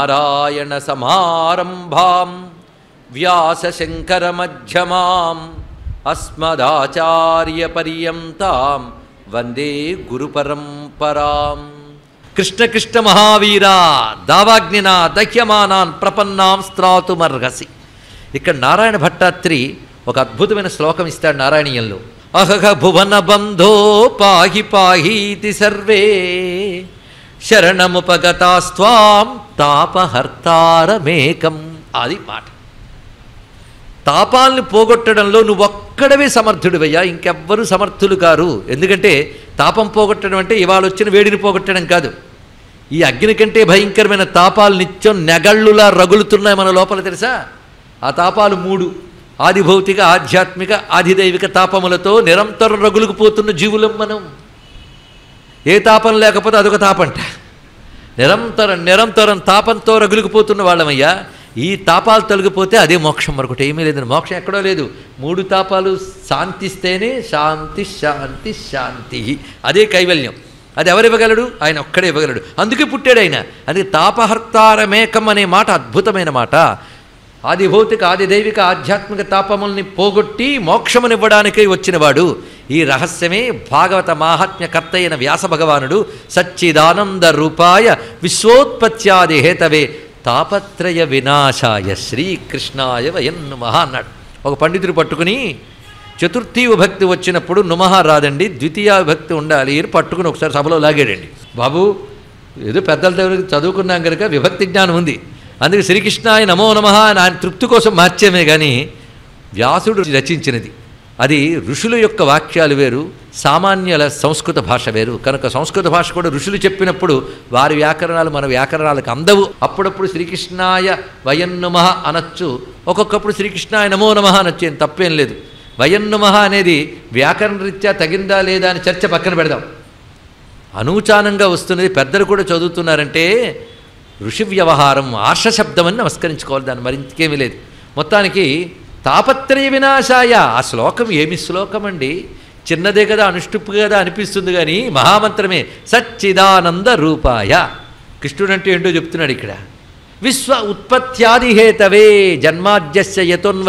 నారాయణ సమారంభాం వ్యాసశంకరమధ్యమాం అస్మదాచార్యపర్యంతాం వందే గురుపరంపరాం కృష్ణ కృష్ణ మహావీరా దావాగ్నిన దహ్యమానాన్ ప్రపన్నాం స్త్రాతుమర్హసి ఇక్కడ నారాయణ భట్టాత్రి ఒక అద్భుతమైన శ్లోకం ఇస్తాడు నారాయణీయంలో అహహ భువన బంధో పాహి పాహీతి సర్వే శరణముపగతాస్త్వాం తాపహర్తారమేకం అది మాట తాపాల్ని పోగొట్టడంలో నువ్వు ఒక్కడవే సమర్థుడివయ్యా ఇంకెవ్వరూ సమర్థులు కారు ఎందుకంటే తాపం పోగొట్టడం అంటే ఇవాళ వచ్చిన వేడిని పోగొట్టడం కాదు ఈ అగ్ని కంటే భయంకరమైన తాపాలు నిత్యం నెగళ్ళులా రగులుతున్నాయి మన లోపల తెలుసా ఆ తాపాలు మూడు ఆదిభౌతిక ఆధ్యాత్మిక ఆదిదైవిక తాపములతో నిరంతరం రగులుకుపోతున్న జీవులం మనం ఏ తాపం లేకపోతే అదొక తాపంట నిరంతరం నిరంతరం తాపంతో రగులుకుపోతున్న వాళ్ళమయ్యా ఈ తాపాలు తొలగిపోతే అదే మోక్షం మరొకటి ఏమీ లేదు మోక్షం ఎక్కడో లేదు మూడు తాపాలు శాంతిస్తేనే శాంతి శాంతి శాంతి అదే కైవల్యం అది ఎవరు ఇవ్వగలడు ఆయన ఒక్కడే ఇవ్వగలడు అందుకే పుట్టాడు ఆయన అది తాపహర్తారమేకం అనే మాట అద్భుతమైన మాట ఆది భౌతిక ఆది దైవిక ఆధ్యాత్మిక తాపముల్ని పోగొట్టి మోక్షమునివ్వడానికై వచ్చినవాడు ఈ రహస్యమే భాగవత మాహాత్మ్యకర్త అయిన వ్యాస భగవానుడు సచ్చిదానంద రూపాయ విశ్వోత్పత్యాది హేతవే తాపత్రయ వినాశాయ శ్రీకృష్ణాయ వయన్నుమహ అన్నాడు ఒక పండితుడు పట్టుకుని చతుర్థీ విభక్తి వచ్చినప్పుడు నుమహ రాదండి ద్వితీయ విభక్తి ఉండాలి అని పట్టుకుని ఒకసారి సభలో లాగాడండి బాబు ఏదో పెద్దల దగ్గర చదువుకున్నాం కనుక విభక్తి జ్ఞానం ఉంది అందుకే శ్రీకృష్ణాయ నమో నమ అని ఆయన తృప్తి కోసం మార్చేమే కానీ వ్యాసుడు రచించినది అది ఋషుల యొక్క వాక్యాలు వేరు సామాన్యుల సంస్కృత భాష వేరు కనుక సంస్కృత భాష కూడా ఋషులు చెప్పినప్పుడు వారి వ్యాకరణాలు మన వ్యాకరణాలకు అందవు అప్పుడప్పుడు శ్రీకృష్ణాయ వయన్నుమః అనొచ్చు ఒక్కొక్కప్పుడు శ్రీకృష్ణాయ నమో నమః అనొచ్చు ఏం తప్పేం లేదు వయన్నుమః అనేది వ్యాకరణ రీత్యా తగిందా లేదా అని చర్చ పక్కన పెడదాం అనూచానంగా వస్తున్నది పెద్దలు కూడా చదువుతున్నారంటే ఋషి వ్యవహారం ఆర్ష శబ్దం అని నమస్కరించుకోవాలి దాన్ని మరి ఇంకేమీ లేదు మొత్తానికి తాపత్రయ వినాశాయ ఆ శ్లోకం ఏమి శ్లోకం అండి చిన్నదే కదా అనుష్టుప్పు కదా అనిపిస్తుంది కానీ మహామంత్రమే సచ్చిదానంద రూపాయ కృష్ణుడు అంటే ఏంటో చెప్తున్నాడు ఇక్కడ విశ్వ ఉత్పత్యాదిహేతవే జన్మాద్యస్య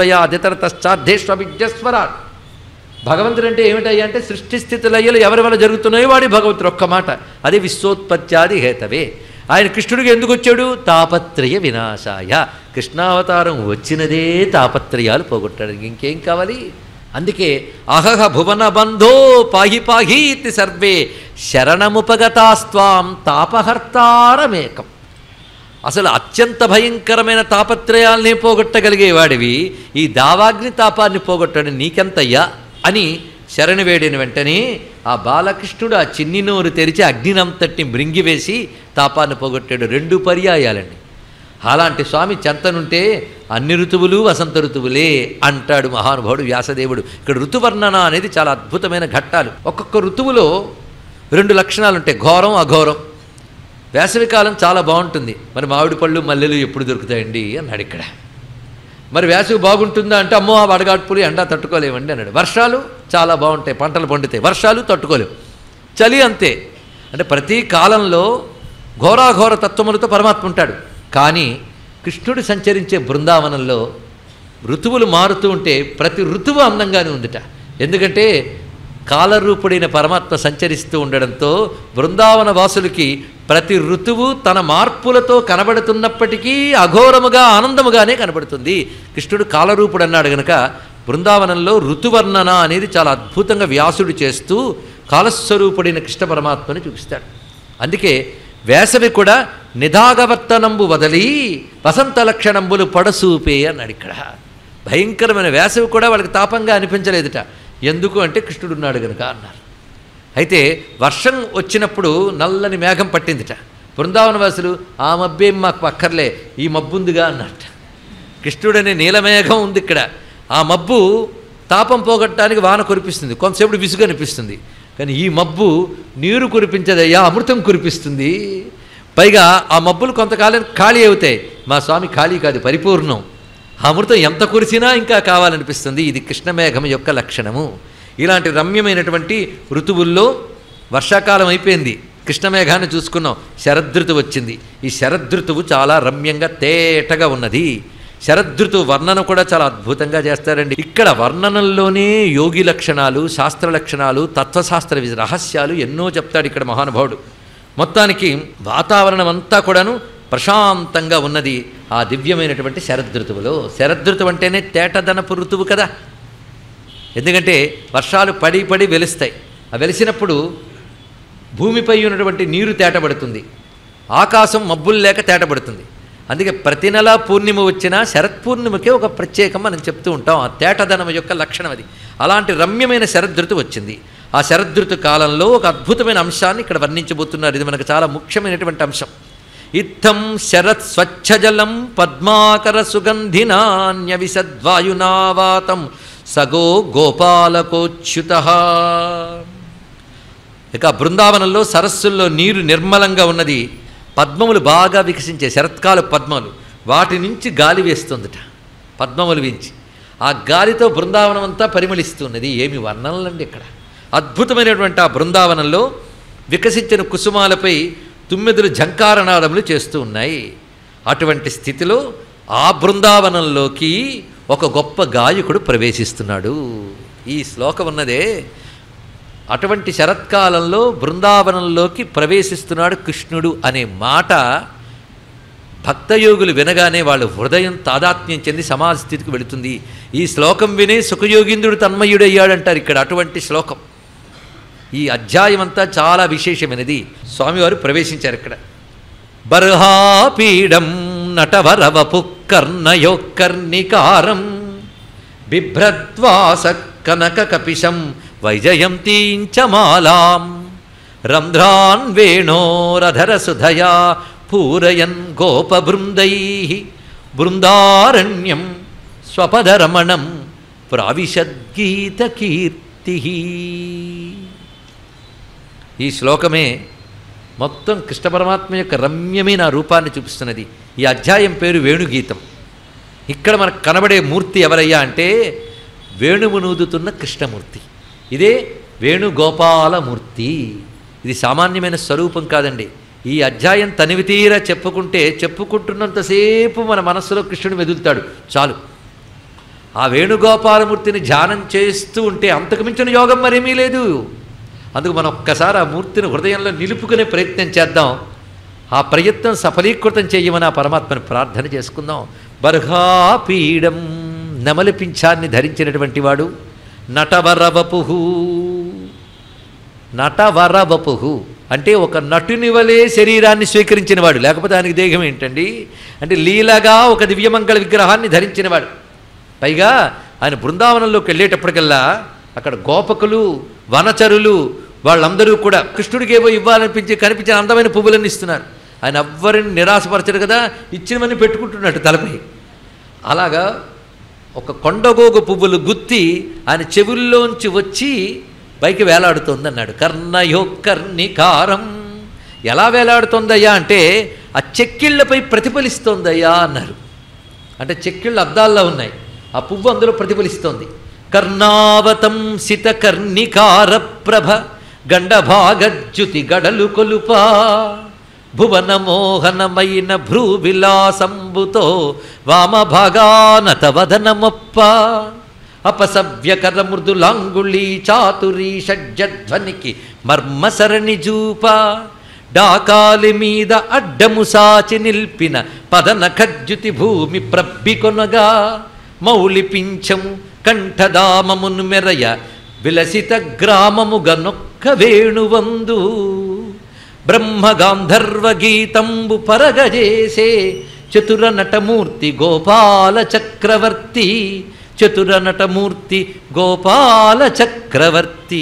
యతోన్వయాదితరతశ్చార్థేష్వవిద్యస్వరాట్ భగవంతుడు అంటే ఏమిటయ్యా అంటే సృష్టి స్థితి లయలు ఎవరి వల్ల జరుగుతున్నాయో వాడి భగవంతుడు ఒక్క మాట అదే విశ్వోత్పత్యాది హేతవే ఆయన కృష్ణుడికి ఎందుకు వచ్చాడు తాపత్రయ వినాశాయ కృష్ణావతారం వచ్చినదే తాపత్రయాలు పోగొట్టడానికి ఇంకేం కావాలి అందుకే అహహ భువన బంధో పాహి పాహీతి సర్వే శరణముపగతాస్త్వాం తాపహర్తారమేకం అసలు అత్యంత భయంకరమైన తాపత్రయాల్ని పోగొట్టగలిగేవాడివి ఈ దావాగ్ని తాపాన్ని పోగొట్టడం నీకెంతయ్యా అని శరణు వేడిన వెంటనే ఆ బాలకృష్ణుడు ఆ చిన్ని నోరు తెరిచి అగ్నినంతటిని మృంగివేసి తాపాన్ని పోగొట్టాడు రెండు పర్యాయాలండి అలాంటి స్వామి చెంతనుంటే అన్ని ఋతువులు వసంత ఋతువులే అంటాడు మహానుభావుడు వ్యాసదేవుడు ఇక్కడ ఋతువర్ణన అనేది చాలా అద్భుతమైన ఘట్టాలు ఒక్కొక్క ఋతువులో రెండు లక్షణాలు ఉంటాయి ఘోరం అఘోరం వేసవికాలం చాలా బాగుంటుంది మరి మామిడి పళ్ళు మల్లెలు ఎప్పుడు దొరుకుతాయండి అన్నాడు ఇక్కడ మరి వేసవి బాగుంటుందా అంటే అమ్మో ఆ వడగాడ్పులు ఎండా తట్టుకోలేమండి అన్నాడు వర్షాలు చాలా బాగుంటాయి పంటలు పండుతాయి వర్షాలు తట్టుకోలేవు చలి అంతే అంటే ప్రతి కాలంలో ఘోరాఘోర తత్వములతో పరమాత్మ ఉంటాడు కానీ కృష్ణుడు సంచరించే బృందావనంలో ఋతువులు మారుతూ ఉంటే ప్రతి ఋతువు అందంగానే ఉందిట ఎందుకంటే కాలరూపుడైన పరమాత్మ సంచరిస్తూ ఉండడంతో బృందావన వాసులకి ప్రతి ఋతువు తన మార్పులతో కనబడుతున్నప్పటికీ అఘోరముగా ఆనందముగానే కనబడుతుంది కృష్ణుడు కాలరూపుడు అన్నాడు గనక బృందావనంలో ఋతువర్ణన అనేది చాలా అద్భుతంగా వ్యాసుడు చేస్తూ కాలస్వరూపుడైన కృష్ణ పరమాత్మని చూపిస్తాడు అందుకే వేసవి కూడా నిదాగవర్తనంబు వదలి వసంత లక్షణంబులు పడసూపే అన్నాడు ఇక్కడ భయంకరమైన వేసవి కూడా వాళ్ళకి తాపంగా అనిపించలేదుట ఎందుకు అంటే కృష్ణుడు ఉన్నాడు కనుక అన్నారు అయితే వర్షం వచ్చినప్పుడు నల్లని మేఘం పట్టిందిట బృందావనవాసులు ఆ మబ్బేం మాకు అక్కర్లే ఈ మబ్బు ఉందిగా అన్నట్ట కృష్ణుడనే నీలమేఘం ఉంది ఇక్కడ ఆ మబ్బు తాపం పోగొట్టడానికి వాన కురిపిస్తుంది కొంతసేపు విసుగు అనిపిస్తుంది కానీ ఈ మబ్బు నీరు కురిపించదయ్యా అమృతం కురిపిస్తుంది పైగా ఆ మబ్బులు కొంతకాలం ఖాళీ అవుతాయి మా స్వామి ఖాళీ కాదు పరిపూర్ణం ఆ అమృతం ఎంత కురిసినా ఇంకా కావాలనిపిస్తుంది ఇది కృష్ణమేఘం యొక్క లక్షణము ఇలాంటి రమ్యమైనటువంటి ఋతువుల్లో వర్షాకాలం అయిపోయింది కృష్ణమేఘాన్ని చూసుకున్నాం శరదృతువు వచ్చింది ఈ శరదృతువు చాలా రమ్యంగా తేటగా ఉన్నది శరదృతువు వర్ణన కూడా చాలా అద్భుతంగా చేస్తారండి ఇక్కడ వర్ణనల్లోనే యోగి లక్షణాలు శాస్త్ర లక్షణాలు తత్వశాస్త్ర వి- రహస్యాలు ఎన్నో చెప్తాడు ఇక్కడ మహానుభావుడు మొత్తానికి వాతావరణం అంతా కూడాను ప్రశాంతంగా ఉన్నది ఆ దివ్యమైనటువంటి శరదృతువులో శరదృతువు అంటేనే తేటదనపు ఋతువు కదా ఎందుకంటే వర్షాలు పడి పడి వెలుస్తాయి ఆ వెలిసినప్పుడు భూమిపై ఉన్నటువంటి నీరు తేటపడుతుంది ఆకాశం మబ్బులు లేక తేటపడుతుంది అందుకే ప్రతి నెల పూర్ణిమ వచ్చినా శరత్పూర్ణిమకే ఒక ప్రత్యేకం మనం చెప్తూ ఉంటాం ఆ తేటదనం యొక్క లక్షణం అది అలాంటి రమ్యమైన శరదృతు వచ్చింది ఆ శరదృతు కాలంలో ఒక అద్భుతమైన అంశాన్ని ఇక్కడ వర్ణించబోతున్నారు ఇది మనకు చాలా ముఖ్యమైనటువంటి అంశం ఇత్థం శరత్ స్వచ్ఛజలం పద్మాకర సుగంధినాన్య విసద్వాయునావాతం సగో గోపాలకోచ్యుత ఇక బృందావనంలో సరస్సుల్లో నీరు నిర్మలంగా ఉన్నది పద్మములు బాగా వికసించే శరత్కాల పద్మములు వాటి నుంచి గాలి వేస్తుందట పద్మములు వించి ఆ గాలితో బృందావనం అంతా పరిమళిస్తున్నది ఏమి వర్ణనలండి ఇక్కడ అద్భుతమైనటువంటి ఆ బృందావనంలో వికసించిన కుసుమాలపై తుమ్మెదులు ఝంకారనాదములు చేస్తూ ఉన్నాయి అటువంటి స్థితిలో ఆ బృందావనంలోకి ఒక గొప్ప గాయకుడు ప్రవేశిస్తున్నాడు ఈ శ్లోకం ఉన్నదే అటువంటి శరత్కాలంలో బృందావనంలోకి ప్రవేశిస్తున్నాడు కృష్ణుడు అనే మాట భక్తయోగులు వినగానే వాళ్ళ హృదయం తాదాత్మ్యం చెంది సమాజ స్థితికి వెళుతుంది ఈ శ్లోకం వినే సుఖయోగింద్రుడు తన్మయుడయ్యాడంటారు ఇక్కడ అటువంటి శ్లోకం ఈ అధ్యాయం అంతా చాలా విశేషమైనది స్వామివారు ప్రవేశించారు ఇక్కడ బర్హాపీడం నటవరవపు కర్ణయోకర్ణికారం బిభ్రద్వాస కనక కపిశం వైజయంతీంచమాలాం రంధ్రాన్ వేణోరధరసుధయా పూరయన్ గోపబృందై బృందారణ్యం స్వపదరమణం ప్రావిశద్గీతకీర్తి ఈ శ్లోకమే మొత్తం కృష్ణ పరమాత్మ యొక్క రమ్యమైన ఆ రూపాన్ని చూపిస్తున్నది ఈ అధ్యాయం పేరు వేణుగీతం ఇక్కడ మనకు కనబడే మూర్తి ఎవరయ్యా అంటే వేణువునూదుతున్న కృష్ణమూర్తి ఇదే వేణుగోపాలమూర్తి ఇది సామాన్యమైన స్వరూపం కాదండి ఈ అధ్యాయం తనివితీరా చెప్పుకుంటే చెప్పుకుంటున్నంతసేపు మన మనస్సులో కృష్ణుడు మెదులుతాడు చాలు ఆ వేణుగోపాలమూర్తిని ధ్యానం చేస్తూ ఉంటే అంతకు మించిన యోగం మరేమీ లేదు అందుకు మనం ఒక్కసారి ఆ మూర్తిని హృదయంలో నిలుపుకునే ప్రయత్నం చేద్దాం ఆ ప్రయత్నం సఫలీకృతం చేయమని ఆ పరమాత్మని ప్రార్థన చేసుకుందాం బర్హాపీడం నెమలి పింఛాన్ని ధరించినటువంటి వాడు నటవరవపుహు నటవరవపుహు అంటే ఒక నటుని వలె శరీరాన్ని స్వీకరించినవాడు లేకపోతే ఆయనకి దేహం ఏంటండి అంటే లీలగా ఒక దివ్యమంగళ విగ్రహాన్ని ధరించినవాడు పైగా ఆయన బృందావనంలోకి వెళ్ళేటప్పటికల్లా అక్కడ గోపకులు వనచరులు వాళ్ళందరూ కూడా కృష్ణుడికి ఏవో ఇవ్వాలనిపించి కనిపించిన అందమైన పువ్వులను ఇస్తున్నారు ఆయన ఎవ్వరిని నిరాశపరచరు కదా ఇచ్చినవన్నీ పెట్టుకుంటున్నట్టు తలపై అలాగా ఒక కొండగోగు పువ్వులు గుత్తి ఆయన చెవుల్లోంచి వచ్చి పైకి వేలాడుతోంది అన్నాడు కర్ణయో కర్ణికారం ఎలా వేలాడుతోందయ్యా అంటే ఆ చెక్కిళ్ళపై ప్రతిఫలిస్తోందయ్యా అన్నారు అంటే చెక్కిళ్ళు అద్దాల్లో ఉన్నాయి ఆ పువ్వు అందులో ప్రతిఫలిస్తోంది కర్ణావతం సిత కర్ణికార ప్రభ గండభాగజ్యుతి గడలు కొలుపా భువన మోహనమైన భ్రూ విలాసంబుతో వామభాగానత వదనమొప్ప అపసవ్యకర మృదులాంగుళీ చాతురీ షడ్జధ్వనికి మర్మసరణి జూప డాకాలి మీద అడ్డము సాచి నిల్పిన పదన ఖజ్జుతి భూమి ప్రబ్బికొనగా మౌలి పింఛము కంఠదామమును మెరయ విలసిత గ్రామముగ నొక్క వేణువందు బ్రహ్మగాంధర్వ గీతంబు పరగజేసే చతుర నటమూర్తి గోపాల చక్రవర్తి చతుర నటమూర్తి గోపాల చక్రవర్తి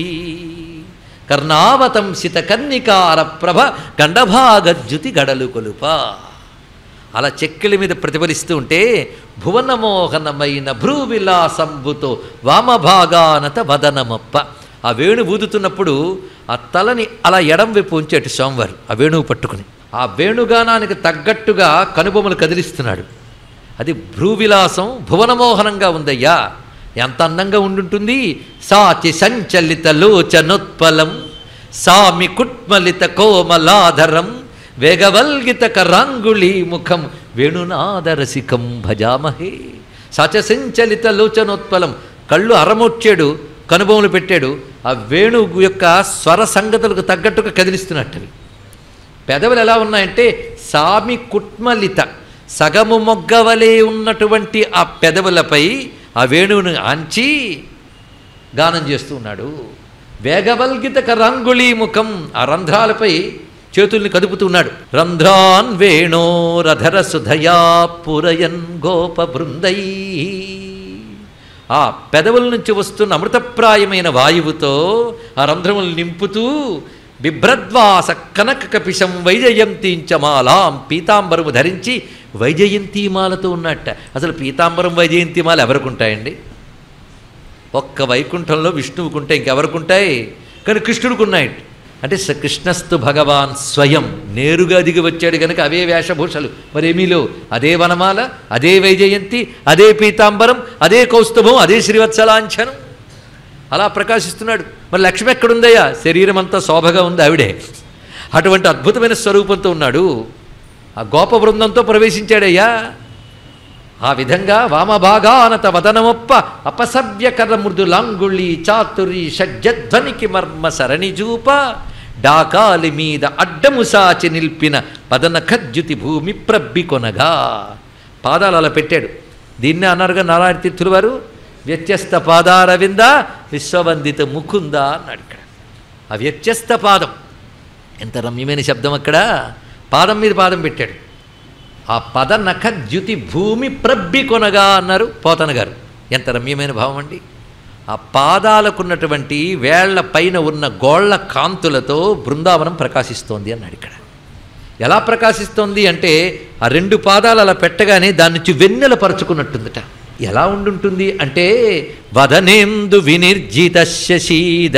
కర్ణావతంసిత కన్నికార ప్రభ గండభాగజ్యుతి గడలు కొలుప అలా చెక్కిలి మీద ప్రతిఫలిస్తూ ఉంటే భువనమోహనమైన భ్రూవిలాసంబుతో వామభాగానత వదనమప్ప ఆ వేణు ఊదుతున్నప్పుడు ఆ తలని అలా ఎడం వైపు ఉంచేటి స్వామివారు ఆ వేణువు పట్టుకుని ఆ వేణుగానానికి తగ్గట్టుగా కనుబొమ్మలు కదిలిస్తున్నాడు అది భ్రూవిలాసం భువనమోహనంగా ఉందయ్యా ఎంత అందంగా ఉండుంటుంది సాచి సంచలిత లోచనోత్పలం సామి కుట్మలిత కోమలాధరం వేగవల్గిత కరాంగుళీ ముఖం వేణునాదరసికం భజామహే సచసించలిత లోచనోత్పలం కళ్ళు అరమొచ్చాడు కనుబొమ్మలు పెట్టాడు ఆ వేణు యొక్క స్వర సంగతులకు తగ్గట్టుగా కదిలిస్తున్నట్టువి పెదవులు ఎలా ఉన్నాయంటే సామి కుట్మలిత సగము మొగ్గవలే ఉన్నటువంటి ఆ పెదవులపై ఆ వేణువును ఆంచి గానం చేస్తూ ఉన్నాడు వేగవల్గిత కరంగుళీ ముఖం ఆ రంధ్రాలపై చేతుల్ని కదుపుతున్నాడు రంధ్రాన్ వేణో రధర సుధయా పురయన్ గోప బృందై ఆ పెదవుల నుంచి వస్తున్న అమృతప్రాయమైన వాయువుతో ఆ రంధ్రములు నింపుతూ బిభ్రద్వాస కనక కపిశం వైజయంతించమాలాం పీతాంబరము ధరించి వైజయంతిమాలతో ఉన్నట్ట అసలు పీతాంబరం వైజయంతిమాల ఎవరికి ఉంటాయండి ఒక్క వైకుంఠంలో విష్ణువుకుంటే ఇంకెవరికి ఉంటాయి కానీ కృష్ణుడికి ఉన్నాయి అంటే స కృష్ణస్తు భగవాన్ స్వయం నేరుగా దిగి వచ్చాడు కనుక అవే వేషభూషలు మరేమీ లేవు అదే వనమాల అదే వైజయంతి అదే పీతాంబరం అదే కౌస్తుభం అదే శ్రీవత్సలాంఛనం అలా ప్రకాశిస్తున్నాడు మరి లక్ష్మి ఎక్కడుందయ్యా శరీరం అంతా శోభగా ఉంది ఆవిడే అటువంటి అద్భుతమైన స్వరూపంతో ఉన్నాడు ఆ గోప బృందంతో ప్రవేశించాడయ్యా ఆ విధంగా వామభాగానత వదనమొప్ప అపసవ్యకర మృదులాంగుళి చాతురి షడ్జధ్వనికి మర్మ సరణిజూప డాకాలి మీద అడ్డము సాచి నిల్పిన పదన ఖజ్జుతి భూమి ప్రబ్బి కొనగా పాదాలు అలా పెట్టాడు దీన్నే అన్నారుగా నారాయణ తీర్థుల వారు వ్యత్యస్త పాదారవింద విశ్వవందిత ముకుంద అన్నాడు ఇక్కడ ఆ వ్యత్యస్త పాదం ఎంత రమ్యమైన శబ్దం అక్కడ పాదం మీద పాదం పెట్టాడు ఆ పద నఖ ద్యుతి భూమి ప్రబ్బి కొనగా అన్నారు పోతన గారు ఎంత రమ్యమైన భావం అండి ఆ పాదాలకున్నటువంటి వేళ్ల పైన ఉన్న గోళ్ల కాంతులతో బృందావనం ప్రకాశిస్తోంది అన్నాడు ఇక్కడ ఎలా ప్రకాశిస్తోంది అంటే ఆ రెండు పాదాలు అలా పెట్టగానే దాని నుంచి వెన్నెల పరుచుకున్నట్టుందట ఎలా ఉండుంటుంది అంటే వదనేందు వినిర్జిత శశి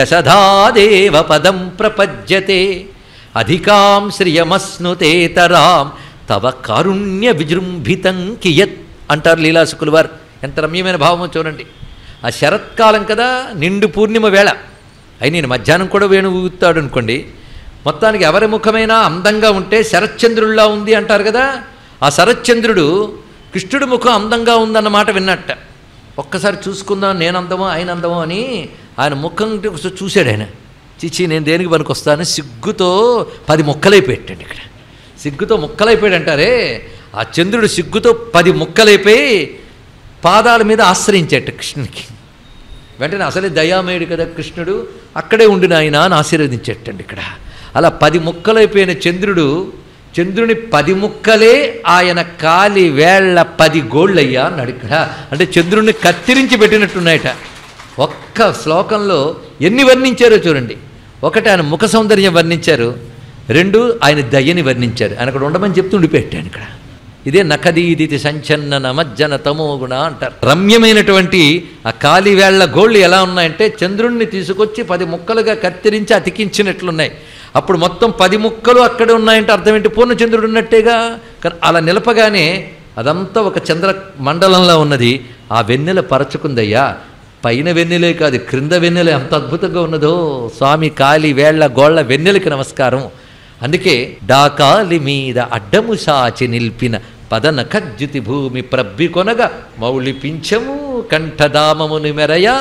దశధాదేవ పదం ప్రపజ్యతే అధికాం శ్రియమస్నుతేతరాం తవ కారుణ్య విజృంభితం కియత్ అంటారు లీలాసుకులు వారు ఎంత రమ్యమైన భావమో చూడండి ఆ శరత్కాలం కదా నిండు పూర్ణిమ వేళ అయి నేను మధ్యాహ్నం కూడా వేణు ఊగుతాడు అనుకోండి మొత్తానికి ఎవరి ముఖమైనా అందంగా ఉంటే శరత్చంద్రుల్లా ఉంది అంటారు కదా ఆ శరత్చంద్రుడు కృష్ణుడి ముఖం అందంగా ఉందన్నమాట విన్నట్ట ఒక్కసారి చూసుకుందాం నేను అందమో ఆయన అందమో అని ఆయన ముఖం ఒకసారి చూశాడు ఆయన చిచ్చి నేను దేనికి పనికొస్తాను సిగ్గుతో పది ముక్కలైపోయాడు ఇక్కడ సిగ్గుతో ముక్కలైపోయాడు అంటారే ఆ చంద్రుడు సిగ్గుతో పది ముక్కలైపోయి పాదాల మీద ఆశ్రయించాట కృష్ణునికి వెంటనే అసలే దయామయుడు కదా కృష్ణుడు అక్కడే ఉండిన ఆయన అని ఆశీర్వదించేటండి ఇక్కడ అలా పది ముక్కలైపోయిన చంద్రుడు చంద్రుని పది ముక్కలే ఆయన కాలి వేళ్ల పది గోళ్ళయ్యా అన్నాడు ఇక్కడ అంటే చంద్రుడిని కత్తిరించి పెట్టినట్టున్నాయట ఒక్క శ్లోకంలో ఎన్ని వర్ణించారో చూడండి ఒకటి ఆయన ముఖ సౌందర్యం వర్ణించారు రెండు ఆయన దయ్యని వర్ణించారు ఆయన అక్కడ ఉండమని చెప్తూ ఉండిపెట్టాను ఇక్కడ ఇదే నఖదీదితి సంచన్న నమజ్జన తమో గుణ అంటారు రమ్యమైనటువంటి ఆ కాలివేళ్ల గోళ్ళు ఎలా ఉన్నాయంటే చంద్రుణ్ణి తీసుకొచ్చి పది ముక్కలుగా కత్తిరించి అతికించినట్లున్నాయి అప్పుడు మొత్తం పది ముక్కలు అక్కడే ఉన్నాయంటే అర్థం ఏంటి పూర్ణచంద్రుడు ఉన్నట్టేగా కానీ అలా నిలపగానే అదంతా ఒక చంద్ర మండలంలో ఉన్నది ఆ వెన్నెల పరచుకుందయ్యా పైన వెన్నెలే కాదు క్రింద వెన్నెల ఎంత అద్భుతంగా ఉన్నదో స్వామి కాలి వేళ్ల గోళ్ల వెన్నెలకి నమస్కారం అందుకే డాకాలి మీద అడ్డము సాచి నిల్పిన పదన ఖజ్జుతి భూమి ప్రబ్బి కొనగా మౌళి పింఛము కంఠదామముని మెరయా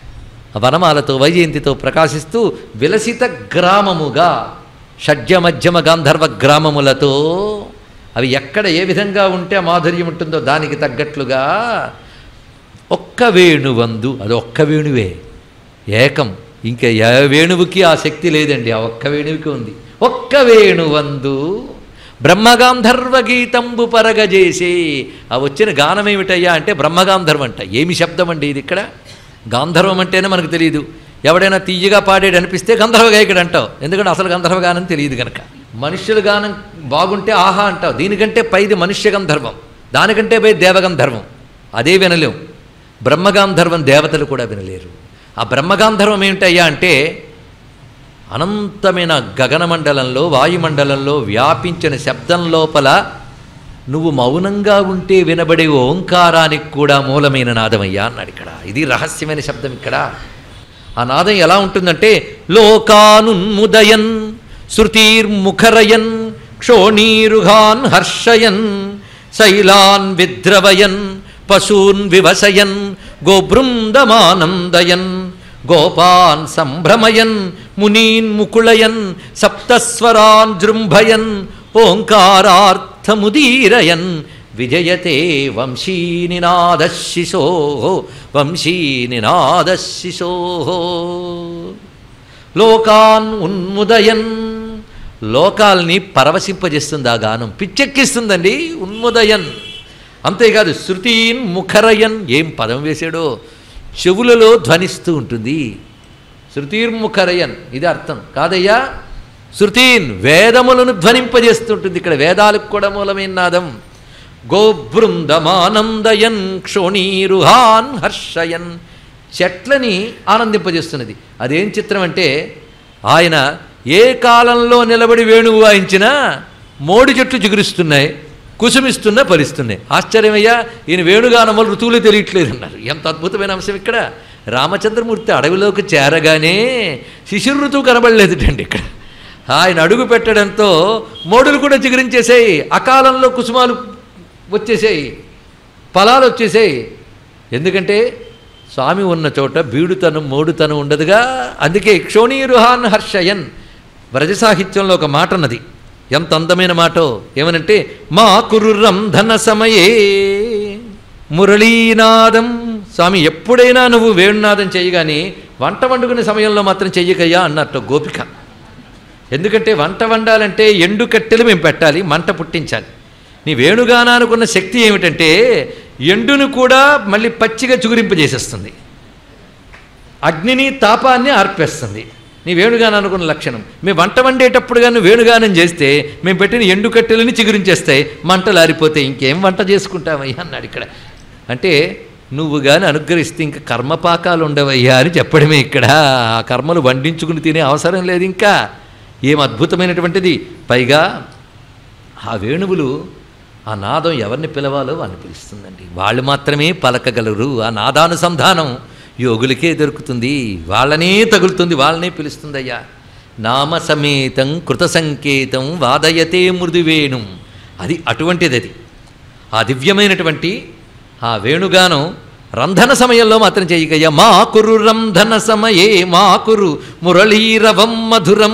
వనమాలతో వైజయంతితో ప్రకాశిస్తూ విలసిత గ్రామముగా షడ్జ మధ్యమ గాంధర్వ గ్రామములతో అవి ఎక్కడ ఏ విధంగా ఉంటే ఆ మాధుర్యం ఉంటుందో దానికి తగ్గట్లుగా ఒక్క వేణువందు అది ఒక్క వేణువే ఏకం ఇంకా ఏ వేణువుకి ఆ శక్తి లేదండి ఆ ఒక్క వేణువుకి ఉంది ఒక్క వేణువందు బ్రహ్మగాంధర్వ గీతంబు పరగజేసి ఆ వచ్చిన గానం ఏమిటయ్యా అంటే బ్రహ్మగాంధర్వం అంట ఏమి శబ్దం అండి ఇది ఇక్కడ గాంధర్వం అంటేనే మనకు తెలియదు ఎవడైనా తీయగా పాడేడు అనిపిస్తే గంధర్వ గాయకుడు అంటావు ఎందుకంటే అసలు గంధర్వ గానం తెలియదు కనుక మనుష్యుల గానం బాగుంటే ఆహా అంటావు దీనికంటే పైది మనుష్య గంధర్వం దానికంటే పై దేవగంధర్వం అదే వినలేం బ్రహ్మగాంధర్వం దేవతలు కూడా వినలేరు ఆ బ్రహ్మగాంధర్వం ఏమిటయ్యా అంటే అనంతమైన గగనమండలంలో వాయుమండలంలో వ్యాపించిన శబ్దం లోపల నువ్వు మౌనంగా ఉంటే వినబడే ఓంకారానికి కూడా మూలమైన నాదమయ్యా అన్నాడు ఇక్కడ ఇది రహస్యమైన శబ్దం ఇక్కడ ఆ నాదం ఎలా ఉంటుందంటే లోకానున్ముదయన్ శృతిర్ముఖరయన్ క్షోణీరుహాన్ హర్షయన్ శైలాన్ విద్రవయన్ పశూన్ వివసయన్ గోబృందమానందయన్ గోపాన్ సంభ్రమయన్ మునీన్ ముకుళయన్ సప్తస్వరాన్ జృంభయన్ ఓంకారార్థముదీరయన్ విజయతే వంశీనినాదశిశో వంశీనినాదశిశో లోకాన్ ఉన్ముదయన్ లోకాల్ని పరవశింపజేస్తుంది ఆ గానం పిచ్చెక్కిస్తుందండి ఉన్ముదయన్ అంతేకాదు శృతీన్ ముఖరయన్ ఏం పదం వేశాడో చెవులలో ధ్వనిస్తూ ఉంటుంది శృతిర్ముఖరయన్ ఇది అర్థం కాదయ్యా శృతీన్ వేదములను ధ్వనింపజేస్తుంటుంది ఇక్కడ వేదాలకు కూడా మూలమైన నాదం గోబృందమానందయన్ క్షోణీరుహాన్ హర్షయన్ చెట్లని ఆనందింపజేస్తున్నది అదేం చిత్రం అంటే ఆయన ఏ కాలంలో నిలబడి వేణువు వాయించినా మోడి చెట్లు చిగురిస్తున్నాయి కుసుమిస్తున్నా ఫలిస్తున్నాయి ఆశ్చర్యమయ్యా ఈయన వేణుగానములు ఋతువులు తెలియట్లేదు అన్నారు ఎంత అద్భుతమైన అంశం ఇక్కడ రామచంద్రమూర్తి అడవిలోకి చేరగానే శిశిర ఋతువు కనబడలేదుటండి ఇక్కడ ఆయన అడుగు పెట్టడంతో మోడులు కూడా చిగురించేసాయి అకాలంలో కుసుమాలు వచ్చేసాయి ఫలాలు వచ్చేసాయి ఎందుకంటే స్వామి ఉన్న చోట బీడుతనం మోడుతనం ఉండదుగా అందుకే క్షోణీరుహాన్ హర్షయన్ వ్రజ సాహిత్యంలో ఒక మాట ఉన్నది ఎంత అందమైన మాటో ఏమనంటే మా కుర్రం ధన సమయే మురళీనాదం స్వామి ఎప్పుడైనా నువ్వు వేణునాదం చేయగాని వంట వండుకునే సమయంలో మాత్రం చెయ్యకయ్యా అన్నట్టు గోపిక ఎందుకంటే వంట వండాలంటే ఎండు కట్టెలు మేము పెట్టాలి మంట పుట్టించాలి నీ వేణుగానానుకున్న శక్తి ఏమిటంటే ఎండును కూడా మళ్ళీ పచ్చిగా చుగురింపజేసేస్తుంది అగ్నిని తాపాన్ని ఆర్పేస్తుంది నీ వేణుగానం అనుకున్న లక్షణం మేము వంట వండేటప్పుడు కానీ వేణుగానం చేస్తే మేము పెట్టిన ఎండు కట్టెలని చిగురించేస్తాయి మంటలు ఆరిపోతాయి ఇంకేం వంట చేసుకుంటామయ్యా అన్నాడు ఇక్కడ అంటే నువ్వు కానీ అనుగ్రహిస్తే ఇంకా కర్మపాకాలు ఉండవయ్యా అని చెప్పడమే ఇక్కడ ఆ కర్మలు వండించుకుని తినే అవసరం లేదు ఇంకా ఏం అద్భుతమైనటువంటిది పైగా ఆ వేణువులు ఆ నాదం ఎవరిని పిలవాలో వాళ్ళని పిలుస్తుందండి వాళ్ళు మాత్రమే పలకగలరు ఆ నాదానుసంధానం యోగులకే దొరుకుతుంది వాళ్ళనే తగులుతుంది వాళ్ళనే పిలుస్తుందయ్యా నామ సమేతం కృత సంకేతం వాదయతే మృదువేణుం అది అటువంటిది అది ఆ దివ్యమైనటువంటి ఆ వేణుగానం రంధన సమయంలో మాత్రం చేయగయ్యా మా కురు రంధన సమయే మా కురు మురళీరవం మధురం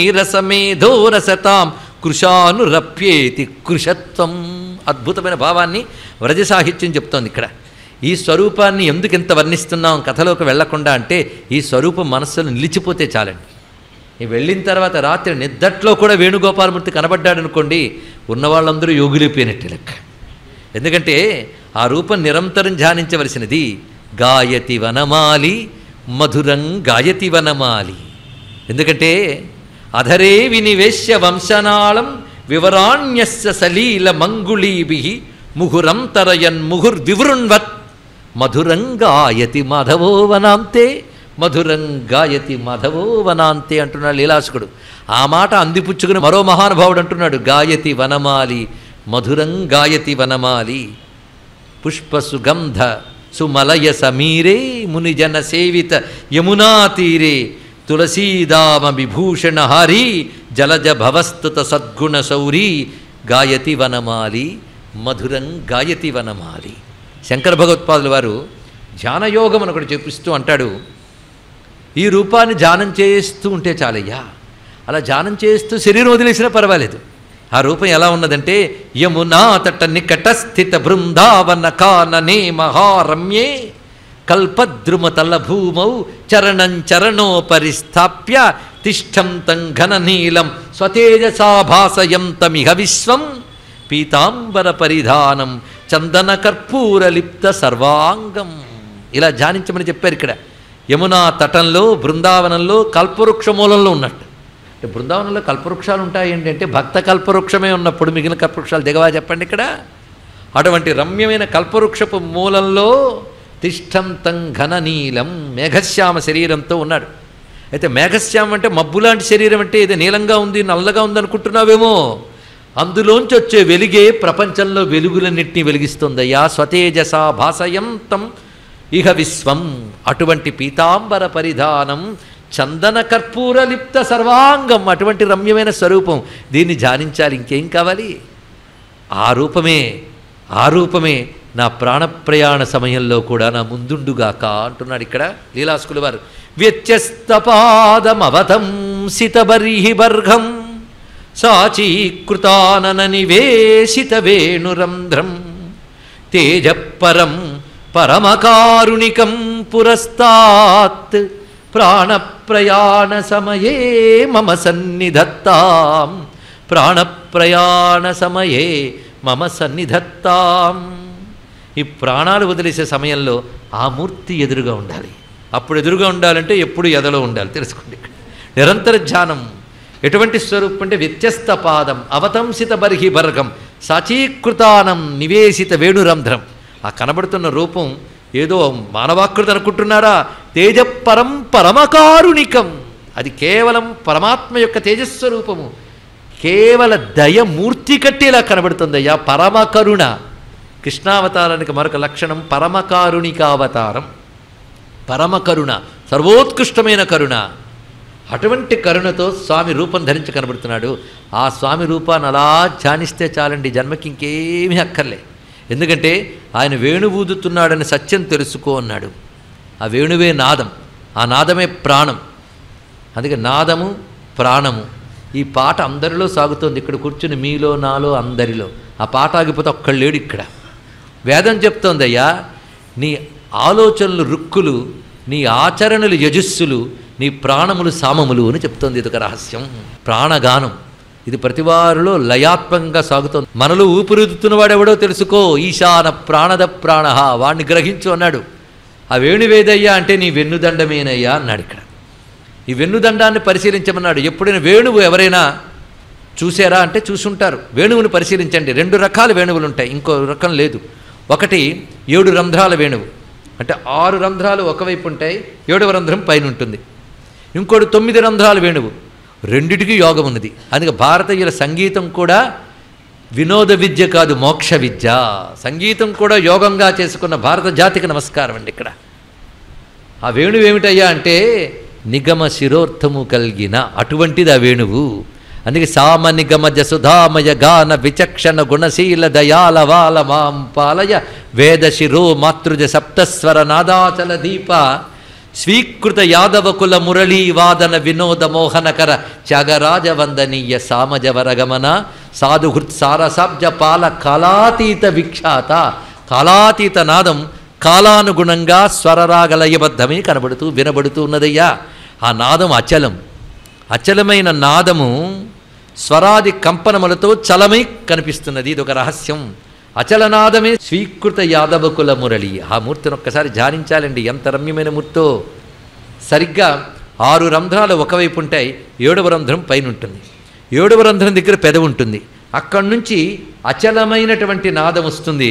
నీరసమేధోరసతాం కృషానురప్యేతి కృషత్వం అద్భుతమైన భావాన్ని వ్రజ సాహిత్యం చెప్తోంది ఇక్కడ ఈ స్వరూపాన్ని ఎందుకు ఇంత వర్ణిస్తున్నాం కథలోకి వెళ్లకుండా అంటే ఈ స్వరూపం మనస్సులో నిలిచిపోతే చాలండి ఈ వెళ్ళిన తర్వాత రాత్రి నిద్దట్లో కూడా వేణుగోపాలమూర్తి కనబడ్డాడు అనుకోండి ఉన్నవాళ్ళందరూ యోగులైపోయినట్టే లెక్క ఎందుకంటే ఆ రూపం నిరంతరం ధ్యానించవలసినది గాయతి వనమాలి మధురం గాయతి వనమాలి ఎందుకంటే అధరే వినివేశ్య వంశనాళం వివరాణ్యస్య సలీల మంగుళీభి ముహురంతరయన్ ముహుర్వివృణ్వత్ మధురం గాయతి మాధవో వనాంతే మధురం గాయతి మాధవో వనాంతే అంటున్నాడు లీలాసుకుడు ఆ మాట అందిపుచ్చుకుని మరో మహానుభావుడు అంటున్నాడు గాయతి వనమాలి మధురం గాయతి వనమాలి పుష్పసుగంధ సుమలయ సమీరే మునిజన సేవిత యమునా తీరే తులసీదామ విభూషణ హారి జలజ భవస్తుత సద్గుణ సౌరీ గాయతి వనమాలి మధురం గాయతి వనమాలి శంకర భగవత్పాదుల వారు ధ్యానయోగం అని ఒకటి చెప్పిస్తూ అంటాడు ఈ రూపాన్ని ధ్యానం చేస్తూ ఉంటే చాలయ్యా అలా ధ్యానం చేస్తూ శరీరం వదిలేసినా పర్వాలేదు ఆ రూపం ఎలా ఉన్నదంటే యమునా తట నికట స్థిత బృందావన కాననే మహారమ్యే కల్పద్రుమతల భూమౌ చరణం చరణోపరిస్థాప్య తిష్టం తం ఘననీలం స్వతేజసాభాసయంతమిహ విశ్వం పీతాంబర పరిధానం చందన కర్పూరలిప్త సర్వాంగం ఇలా ధ్యానించమని చెప్పారు ఇక్కడ యమునా తటంలో బృందావనంలో కల్పవృక్ష మూలంలో ఉన్నట్టు అంటే బృందావనంలో కల్పవృక్షాలు ఉంటాయండి అంటే భక్త కల్పవృక్షమే ఉన్నప్పుడు మిగిలిన కల్పవృక్షాలు దిగవా చెప్పండి ఇక్కడ అటువంటి రమ్యమైన కల్పవృక్షపు మూలంలో తిష్టంతం ఘననీలం మేఘశ్యామ శరీరంతో ఉన్నాడు అయితే మేఘశ్యామం అంటే మబ్బులాంటి శరీరం అంటే ఇది నీలంగా ఉంది నల్లగా ఉంది అనుకుంటున్నావేమో అందులోంచి వచ్చే వెలుగే ప్రపంచంలో వెలుగులన్నింటినీ వెలిగిస్తుందయ్యా స్వతేజస భాసయంతం ఇహ విశ్వం అటువంటి పీతాంబర పరిధానం చందన కర్పూర లిప్త సర్వాంగం అటువంటి రమ్యమైన స్వరూపం దీన్ని ధ్యానించాలి ఇంకేం కావాలి ఆ రూపమే ఆ రూపమే నా ప్రాణప్రయాణ సమయంలో కూడా నా ముందుండుగాక అంటున్నాడు ఇక్కడ లీలాస్కుల వారు వ్యత్యస్తపాదమవతంసితబర్హి బర్హం సాచీకృతానన నివేశిత వేణురంధ్రం తేజపరం పరమకారుణికం పురస్తాత్ ప్రాణప్రయాణ సమయే మమ సన్నిధత్తాం ప్రాణప్రయాణ సమయే మమ సన్నిధత్తాం ఈ ప్రాణాలు వదిలేసే సమయంలో ఆ మూర్తి ఎదురుగా ఉండాలి అప్పుడు ఎదురుగా ఉండాలంటే ఎప్పుడు ఎదలో ఉండాలి తెలుసుకోండి ఇక్కడ నిరంతర ధ్యానం ఎటువంటి స్వరూపం అంటే వ్యత్యస్త పాదం అవతంసిత బర్హి బర్గం సచీకృతానం నివేశిత వేణురంధ్రం ఆ కనబడుతున్న రూపం ఏదో మానవాకృతి అనుకుంటున్నారా తేజపరం పరమకారుణికం అది కేవలం పరమాత్మ యొక్క తేజస్వరూపము కేవల దయ మూర్తి కట్టేలా కనబడుతుందయ్యా పరమకరుణ కృష్ణావతారానికి మరొక లక్షణం పరమకారుణికావతారం పరమకరుణ సర్వోత్కృష్టమైన కరుణ అటువంటి కరుణతో స్వామి రూపం ధరించి కనబడుతున్నాడు ఆ స్వామి రూపాన్ని అలా ధ్యానిస్తే చాలండి జన్మకి ఇంకేమీ అక్కర్లే ఎందుకంటే ఆయన వేణు ఊదుతున్నాడని సత్యం తెలుసుకో అన్నాడు ఆ వేణువే నాదం ఆ నాదమే ప్రాణం అందుకే నాదము ప్రాణము ఈ పాట అందరిలో సాగుతోంది ఇక్కడ కూర్చుని మీలో నాలో అందరిలో ఆ పాట ఆగిపోతే ఒక్కళ్ళు లేడు ఇక్కడ వేదం చెప్తోందయ్యా నీ ఆలోచనలు రుక్కులు నీ ఆచరణలు యజస్సులు నీ ప్రాణములు సామములు అని చెప్తోంది ఇదొక రహస్యం ప్రాణగానం ఇది ప్రతివారిలో లయాత్మకంగా సాగుతోంది మనలో ఊపిరిదుతున్నవాడెవడో తెలుసుకో ఈశాన ప్రాణద ప్రాణ వాణ్ణి గ్రహించు అన్నాడు ఆ వేణువేదయ్యా అంటే నీ వెన్నుదండమేనయ్యా అన్నాడు ఇక్కడ ఈ వెన్నుదండాన్ని పరిశీలించమన్నాడు ఎప్పుడైనా వేణువు ఎవరైనా చూసారా అంటే చూసుంటారు వేణువుని పరిశీలించండి రెండు రకాల వేణువులు ఉంటాయి ఇంకో రకం లేదు ఒకటి ఏడు రంధ్రాల వేణువు అంటే ఆరు రంధ్రాలు ఒకవైపు ఉంటాయి ఏడవ రంధ్రం పైన ఉంటుంది ఇంకోటి తొమ్మిది రంధ్రాల వేణువు రెండిటికి యోగం ఉన్నది అందుకే భారతీయుల సంగీతం కూడా వినోద విద్య కాదు మోక్ష విద్య సంగీతం కూడా యోగంగా చేసుకున్న భారత జాతికి నమస్కారం అండి ఇక్కడ ఆ వేణువు ఏమిటయ్యా అంటే నిగమ శిరోర్థము కలిగిన అటువంటిది ఆ వేణువు అందుకే సామ నిగమ జసుధామయ గాన విచక్షణ గుణశీల దయాల వాల మాం పాలయ వేద శిరో మాతృజ సప్తస్వర నాదాచల దీప స్వీకృత యాదవ కుల మురళీ వాదన వినోద మోహనకర త్యాగరాజ వందనీయ సామజ వరగమన సాధుహృత్ సారసాబ్జ పాల కాలాతీత విఖ్యాత కాలాతీత నాదం కాలానుగుణంగా స్వరరాగలయబద్ధమే కనబడుతూ వినబడుతూ ఉన్నదయ్యా ఆ నాదం అచలం అచలమైన నాదము స్వరాది కంపనములతో చలమై కనిపిస్తున్నది ఇది ఒక రహస్యం అచలనాదమే స్వీకృత యాదవకుల మురళి ఆ మూర్తిని ఒక్కసారి ధ్యానించాలండి ఎంత రమ్యమైన మూర్తో సరిగ్గా ఆరు రంధ్రాలు ఒకవైపు ఉంటాయి ఏడవ రంధ్రం పైన ఉంటుంది ఏడవ రంధ్రం దగ్గర పెదవి ఉంటుంది అక్కడి నుంచి అచలమైనటువంటి నాదం వస్తుంది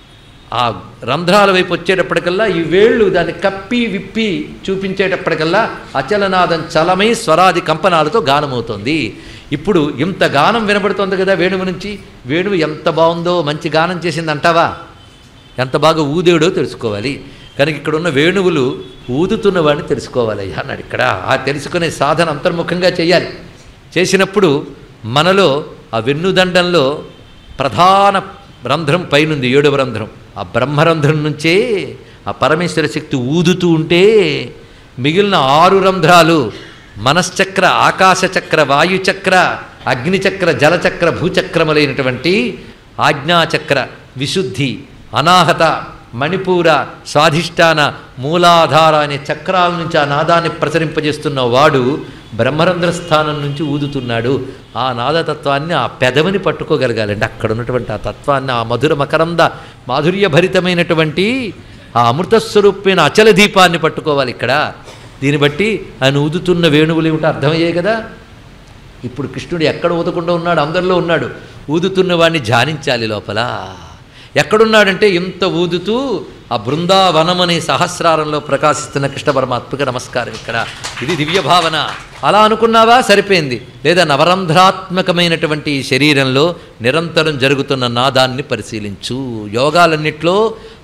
ఆ రంధ్రాల వైపు వచ్చేటప్పటికల్లా ఈ వేళ్ళు దాన్ని కప్పి విప్పి చూపించేటప్పటికల్లా అచలనాదం చలమై స్వరాది కంపనాలతో గానమవుతోంది ఇప్పుడు ఇంత గానం వినబడుతోంది కదా వేణువు నుంచి వేణువు ఎంత బాగుందో మంచి గానం చేసింది అంటావా ఎంత బాగా ఊదేడో తెలుసుకోవాలి కనుక ఇక్కడ ఉన్న వేణువులు ఊదుతున్న వాడిని తెలుసుకోవాలి అయ్యా అన్నాడు ఇక్కడ ఆ తెలుసుకునే సాధన అంతర్ముఖంగా చేయాలి చేసినప్పుడు మనలో ఆ వెన్నుదండంలో ప్రధాన రంధ్రం పైనుంది ఏడవ రంధ్రం ఆ బ్రహ్మరంధ్రం నుంచే ఆ పరమేశ్వర శక్తి ఊదుతూ ఉంటే మిగిలిన ఆరు రంధ్రాలు మనశ్చక్ర ఆకాశచక్ర వాయుచక్ర అగ్నిచక్ర జలచక్ర భూచక్రములైనటువంటి ఆజ్ఞాచక్ర విశుద్ధి అనాహత మణిపూర స్వాధిష్టాన మూలాధార అనే చక్రాల నుంచి ఆ నాదాన్ని ప్రసరింపజేస్తున్న వాడు బ్రహ్మరంధ్ర స్థానం నుంచి ఊదుతున్నాడు ఆ నాదతత్వాన్ని ఆ పెదవిని పట్టుకోగలగాలండి అక్కడ ఉన్నటువంటి ఆ తత్వాన్ని ఆ మధుర మకరంద మాధుర్యభరితమైనటువంటి ఆ అమృతస్వరూపమైన అచల దీపాన్ని పట్టుకోవాలి ఇక్కడ దీన్ని బట్టి ఆయన ఊదుతున్న వేణువులు ఏమిటో అర్థమయ్యాయి కదా ఇప్పుడు కృష్ణుడు ఎక్కడ ఊదకుండా ఉన్నాడు అందరిలో ఉన్నాడు ఊదుతున్న వాడిని ధ్యానించాలి లోపల ఎక్కడున్నాడంటే ఇంత ఊదుతూ ఆ బృందావనం అనే సహస్రారంలో ప్రకాశిస్తున్న కృష్ణ పరమాత్మకి నమస్కారం ఇక్కడ ఇది దివ్య భావన అలా అనుకున్నావా సరిపోయింది లేదా నవరంధ్రాత్మకమైనటువంటి ఈ శరీరంలో నిరంతరం జరుగుతున్న నాదాన్ని పరిశీలించు యోగాలన్నిట్లో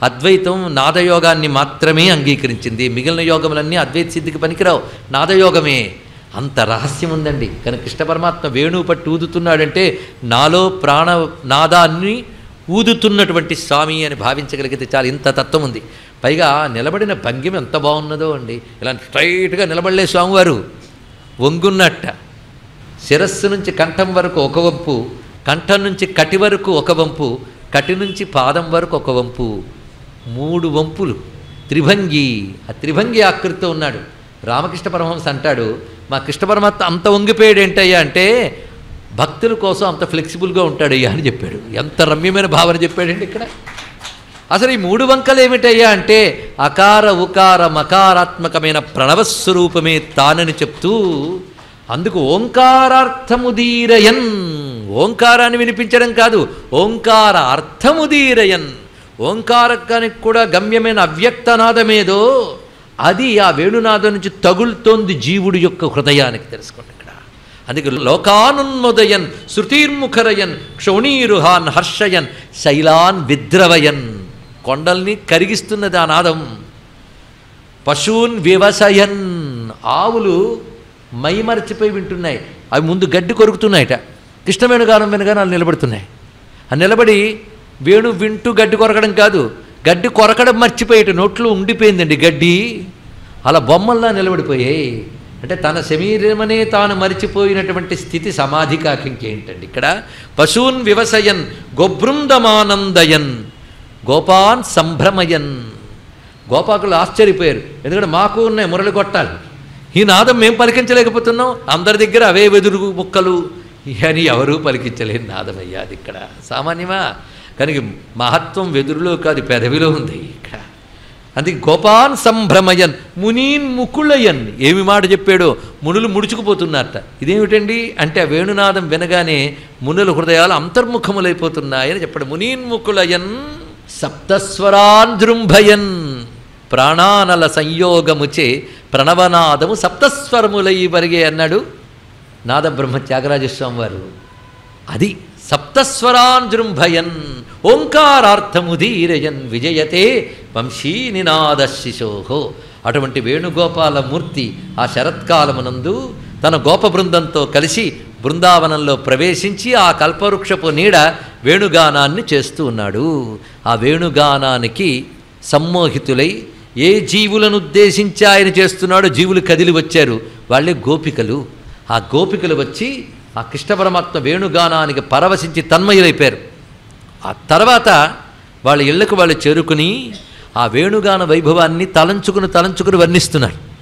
అద్వైతం నాదయోగాన్ని మాత్రమే అంగీకరించింది మిగిలిన యోగములన్నీ అద్వైత సిద్ధికి పనికిరావు నాదయోగమే అంత రహస్యం ఉందండి కనుక కృష్ణ పరమాత్మ వేణువు పట్టి ఊదుతున్నాడంటే నాలో ప్రాణ నాదాన్ని ఊదుతున్నటువంటి స్వామి అని భావించగలిగితే చాలా ఇంత తత్వం ఉంది పైగా నిలబడిన భంగిమ ఎంత బాగున్నదో అండి ఇలా స్ట్రైట్గా నిలబడలే స్వామివారు వంగున్నట్ట శిరస్సు నుంచి కంఠం వరకు ఒక వంపు కంఠం నుంచి కటి వరకు ఒక వంపు కటి నుంచి పాదం వరకు ఒక వంపు మూడు వంపులు త్రిభంగి ఆ త్రిభంగి ఆకృతితో ఉన్నాడు రామకృష్ణ పరమహంస అంటాడు మా కృష్ణ పరమాత్మ అంత వంగిపోయాడు ఏంటయ్యా అంటే భక్తుల కోసం అంత ఫ్లెక్సిబుల్గా ఉంటాడయ్యా అని చెప్పాడు ఎంత రమ్యమైన భావన చెప్పాడండి ఇక్కడ అసలు ఈ మూడు వంకలు ఏమిటయ్యా అంటే అకార ఉకార మకారాత్మకమైన ప్రణవస్వరూపమే తానని చెప్తూ అందుకు ఓంకారార్థముదీరయన్ ఓంకారాన్ని వినిపించడం కాదు ఓంకార అర్థముదీరయన్ ఓంకారకానికి కూడా గమ్యమైన అవ్యక్తనాదమేదో అది ఆ వేణునాదం నుంచి తగులుతోంది జీవుడి యొక్క హృదయానికి తెలుసుకోండి ఇక్కడ అందుకే లోకానున్మోదయన్ శృతిర్ముఖరయన్ క్షోణీరుహాన్ హర్షయన్ శైలాన్ విద్రవయన్ కొండల్ని కరిగిస్తున్నది ఆ నాదం పశూన్ వివసయన్ ఆవులు మైమరచిపోయి వింటున్నాయి అవి ముందు గడ్డి కొరుకుతున్నాయట కృష్ణవేణుగానం వినగానే వాళ్ళు నిలబడుతున్నాయి ఆ నిలబడి వేణు వింటూ గడ్డి కొరకడం కాదు గడ్డి కొరకడం మర్చిపోయేట నోట్లో ఉండిపోయిందండి గడ్డి అలా బొమ్మల్లా నిలబడిపోయాయి అంటే తన శరీరమనే తాను మరిచిపోయినటువంటి స్థితి సమాధి కాక ఇంకేంటండి ఇక్కడ పశూన్ వివసయన్ గోబృందమానందయన్ గోపాన్ సంభ్రమయన్ గోపాకులు ఆశ్చర్యపోయారు ఎందుకంటే మాకు ఉన్నాయి మురళి కొట్టాలి ఈ నాదం మేము పలికించలేకపోతున్నాం అందరి దగ్గర అవే వెదురు ముక్కలు అని ఎవరూ పలికించలేని నాదం అయ్యా అది ఇక్కడ సామాన్యమా కనుక మహత్వం వెదురులో కాదు పెదవిలో ఉంది ఇక్కడ అందుకే గోపాన్ సంభ్రమయన్ మునీన్ ముకుళయన్ ఏమి మాట చెప్పాడో మునులు ముడుచుకుపోతున్నారట ఇదేమిటండి అంటే ఆ వేణునాదం వినగానే మునుల హృదయాలు అంతర్ముఖములైపోతున్నాయని చెప్పాడు మునీన్ ముకుళయన్ సప్తస్వరాన్ జృంభయన్ ప్రాణానల సంయోగముచే ప్రణవనాదము సప్తస్వరములై వరిగే అన్నాడు నాద బ్రహ్మ త్యాగరాజస్వామి వారు అది సప్తస్వరాన్ జృంభయన్ ఓంకారార్థముదీరయన్ విజయతే వంశీ నినాద శిశోహో అటువంటి వేణుగోపాల మూర్తి ఆ శరత్కాలమునందు తన గోప బృందంతో కలిసి బృందావనంలో ప్రవేశించి ఆ కల్పవృక్షపు నీడ వేణుగానాన్ని చేస్తూ ఉన్నాడు ఆ వేణుగానానికి సమ్మోహితులై ఏ జీవులను ఉద్దేశించి ఆయన చేస్తున్నాడో జీవులు కదిలి వచ్చారు వాళ్ళే గోపికలు ఆ గోపికలు వచ్చి ఆ కృష్ణ పరమాత్మ వేణుగానానికి పరవశించి తన్మయులైపోయారు ఆ తర్వాత వాళ్ళ ఇళ్లకు వాళ్ళు చేరుకుని ఆ వేణుగాన వైభవాన్ని తలంచుకుని తలంచుకుని వర్ణిస్తున్నారు